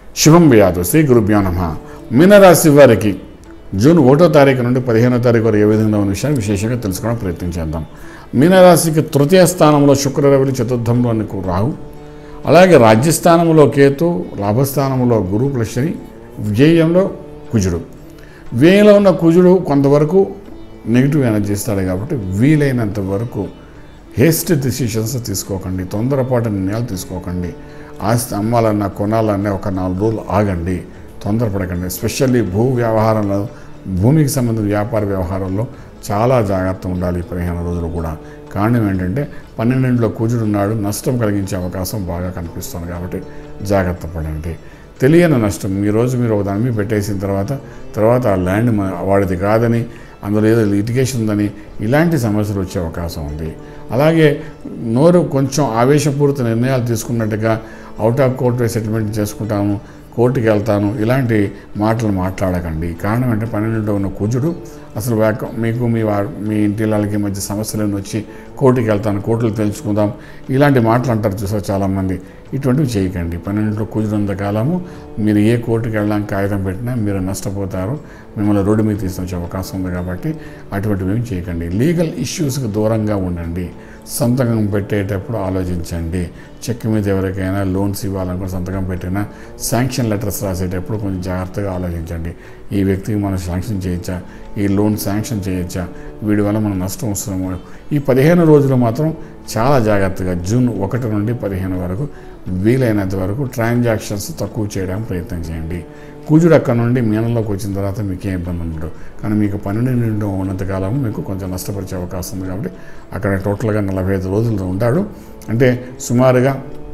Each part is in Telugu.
శుభం వ్యాధు శ్రీ గురుభ్యో నమ మీనరాశి వారికి జూన్ ఒకటో తారీఖు నుండి పదిహేనో తారీఖు వరకు ఏ విధంగా ఉన్న విషయాన్ని విశేషంగా తెలుసుకోవడం ప్రయత్నం చేద్దాం మీనరాశికి తృతీయ స్థానంలో శుక్ర రవిని చతుర్థంలో రాహు అలాగే రాజ్యస్థానంలో కేతు లాభస్థానంలో గురు ప్లస్ శని వ్యయంలో కుజుడు వ్యయంలో ఉన్న కుజుడు కొంతవరకు నెగిటివ్ ఎనర్జీ ఇస్తాడు కాబట్టి వీలైనంత వరకు హేస్ట్ డిసిషన్స్ తీసుకోకండి తొందరపాటు నిర్ణయాలు తీసుకోకండి ఆస్తి అమ్మాలన్నా కొనాలన్నా ఒక నాలుగు రోజులు ఆగండి తొందరపడకండి ఎస్పెషల్లీ భూ వ్యవహారంలో భూమికి సంబంధించిన వ్యాపార వ్యవహారంలో చాలా జాగ్రత్త ఉండాలి ఈ పదిహేను రోజులు కూడా కారణం ఏంటంటే పన్నెండింటిలో కూజుడు ఉన్నాడు నష్టం కలిగించే అవకాశం బాగా కనిపిస్తుంది కాబట్టి జాగ్రత్త పడండి తెలియని నష్టం ఈ రోజు మీరు ఒక దాని మీద పెట్టేసిన తర్వాత తర్వాత ఆ ల్యాండ్ మన- వాడిది కాదని అందులో ఏదో లిటిగేషన్ ఉందని ఇలాంటి సమస్యలు వచ్చే అవకాశం ఉంది అలాగే నోరు కొంచెం ఆవేశపూరిత నిర్ణయాలు తీసుకున్నట్టుగా అవుట్ ఆఫ్ కోర్టు సెటిల్మెంట్ చేసుకుంటాము కోర్టుకి వెళ్తాను ఇలాంటి మాటలు మాట్లాడకండి కారణం అంటే పన్నెండులో ఉన్న కుజుడు అసలు వ్యాక మీకు మీ వారు మీ ఇంటి వాళ్ళకి మధ్య సమస్యలను వచ్చి కోర్టుకి వెళ్తాను కోర్టులు తెలుసుకుందాం ఇలాంటి మాటలు అంటారు చూసారు చాలామంది ఇటువంటివి చేయకండి పన్నెండులో కుదిరినంత కాలము మీరు ఏ కోర్టుకి వెళ్ళడానికి కాగితం పెట్టినా మీరు నష్టపోతారు మిమ్మల్ని రోడ్డు మీద తీసుకొచ్చే అవకాశం ఉంది కాబట్టి అటువంటివి ఏమి చేయకండి లీగల్ ఇష్యూస్కి దూరంగా ఉండండి సంతకం పెట్టేటప్పుడు ఆలోచించండి చెక్ మీద ఎవరికైనా లోన్స్ ఇవ్వాలనుకుని సంతకం పెట్టినా శాంక్షన్ లెటర్స్ రాసేటప్పుడు కొంచెం జాగ్రత్తగా ఆలోచించండి ఈ వ్యక్తికి మనం శాంక్షన్ చేయొచ్చా ఈ లోన్ శాంక్షన్ చేయొచ్చా వీడి వల్ల మనం నష్టం వస్తుందేమో ఈ పదిహేను రోజులు మాత్రం చాలా జాగ్రత్తగా జూన్ ఒకటి నుండి పదిహేను వరకు వీలైనంత వరకు ట్రాన్సాక్షన్స్ తక్కువ చేయడానికి ప్రయత్నం చేయండి కూజుడు అక్కడ నుండి మీనంలోకి వచ్చిన తర్వాత మీకు ఏ ఇబ్బంది ఉండదు కానీ మీకు పన్నెండు నుండి ఉన్నంతకాలం మీకు కొంచెం నష్టపరిచే అవకాశం ఉంది కాబట్టి అక్కడ టోటల్గా నలభై ఐదు రోజులు ఉంటాడు అంటే సుమారుగా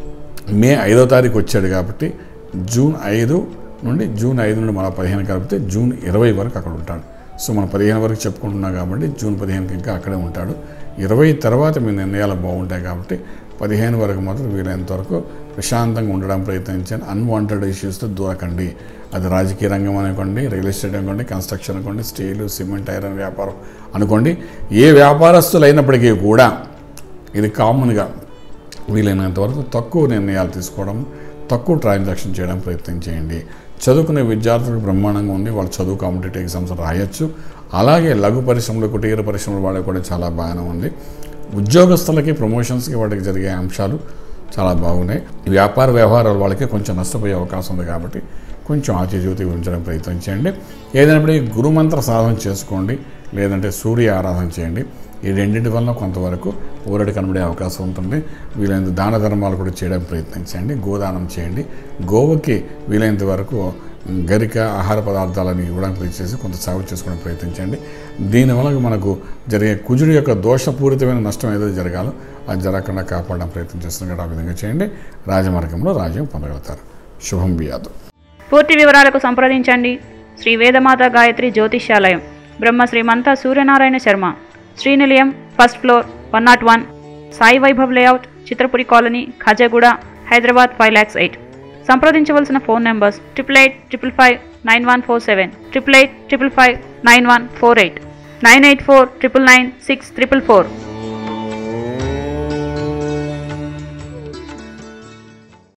మే ఐదో తారీఖు వచ్చాడు కాబట్టి జూన్ ఐదు నుండి జూన్ ఐదు నుండి మన పదిహేను కలిపితే జూన్ ఇరవై వరకు అక్కడ ఉంటాడు సో మనం పదిహేను వరకు చెప్పుకుంటున్నాం కాబట్టి జూన్ పదిహేనుకి ఇంకా అక్కడే ఉంటాడు ఇరవై తర్వాత మీ నిర్ణయాలు బాగుంటాయి కాబట్టి పదిహేను వరకు మాత్రం వీలైనంత వరకు ప్రశాంతంగా ఉండడం ప్రయత్నించండి అన్వాంటెడ్ ఇష్యూస్తో దూరకండి అది రాజకీయ రంగం అనుకోండి రియల్ ఎస్టేట్ అనుకోండి కన్స్ట్రక్షన్ అనుకోండి స్టీలు సిమెంట్ ఐరన్ వ్యాపారం అనుకోండి ఏ వ్యాపారస్తులు అయినప్పటికీ కూడా ఇది కామన్గా వీలైనంత వరకు తక్కువ నిర్ణయాలు తీసుకోవడం తక్కువ ట్రాన్సాక్షన్ చేయడం ప్రయత్నం చేయండి చదువుకునే విద్యార్థులకు బ్రహ్మాండంగా ఉంది వాళ్ళు చదువు కాంపిటేటివ్ ఎగ్జామ్స్ రాయొచ్చు అలాగే లఘు పరిశ్రమలు కుటీర పరిశ్రమలు వాళ్ళకి కూడా చాలా బాగానే ఉంది ఉద్యోగస్తులకి ప్రమోషన్స్కి వాటికి జరిగే అంశాలు చాలా బాగున్నాయి వ్యాపార వ్యవహారాలు వాళ్ళకి కొంచెం నష్టపోయే అవకాశం ఉంది కాబట్టి కొంచెం ఆచితూచి ఉంచడం ప్రయత్నం చేయండి ఏదైనప్పటికీ గురుమంత్ర సాధన చేసుకోండి లేదంటే సూర్య ఆరాధన చేయండి ఈ రెండింటి వల్ల కొంతవరకు ఊరడి కనబడే అవకాశం ఉంటుంది వీలైనంత దాన ధర్మాలు కూడా చేయడానికి ప్రయత్నించండి గోదానం చేయండి గోవుకి వీలైనంత వరకు గరిక ఆహార పదార్థాలను ఇవ్వడానికి ప్రయత్నం చేసి కొంత సాగు చేసుకోవడానికి ప్రయత్నించండి దీనివల్ల మనకు జరిగే కుజుడి యొక్క దోషపూరితమైన నష్టం ఏదో జరగాలో అది జరగకుండా కాపాడడం ప్రయత్నం చేస్తున్నారు ఆ విధంగా చేయండి రాజమార్గంలో రాజ్యం పొందగలుగుతారు శుభం బియాదు పూర్తి వివరాలకు సంప్రదించండి Shri Vedamata Gayatri Jyotishyalayam Brahma Srimantha Suryanarayana Sharma Srinilayam first floor one not one Sai Vaibhav layout Chitrapuri colony Khajaguda Hyderabad five lakhs eight సంప్రదించవలసిన phone numbers triple eight triple five nine one four seven triple eight triple five nine one four eight nine eight four triple nine six triple four